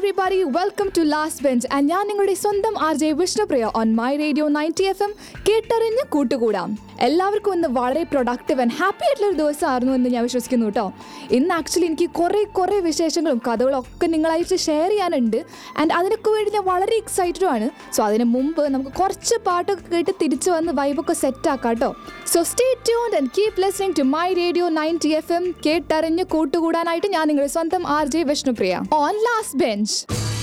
everybody welcome to last bench and ഞാൻ നിങ്ങളുടെ സ്വന്തം R J Vishnupriya on my radio ninety F M കേട്ടറിഞ്ഞ് കൂട്ടുകൂടാം എല്ലാവർക്കും ഇന്ന് വളരെ പ്രൊഡക്റ്റീവ് ആൻഡ് ഹാപ്പി ആയിട്ടുള്ള ഒരു ദിവസമായിരുന്നു എന്ന് ഞാൻ വിശ്വസിക്കുന്നു കേട്ടോ ഇന്ന് ആക്ച്വലി എനിക്ക് കുറേ കുറേ വിശേഷങ്ങളും കഥകളും ഒക്കെ നിങ്ങളായിട്ട് ഷെയർ ചെയ്യാനുണ്ട് ആൻഡ് അതിനൊക്കെ വേണ്ടി ഞാൻ വളരെ എക്സൈറ്റഡും ആണ് സോ അതിന് മുമ്പ് നമുക്ക് കുറച്ച് പാട്ടൊക്കെ കേട്ട് തിരിച്ചു വന്ന് വൈബൊക്കെ സെറ്റ് ആക്കാം കേട്ടോ so stay tuned and keep listening to my radio ninety F M കേട്ടറിഞ്ഞ് കൂട്ടുകൂടാനായിട്ട് ഞാൻ നിങ്ങളുടെ സ്വന്തം R J Vishnupriya on last bench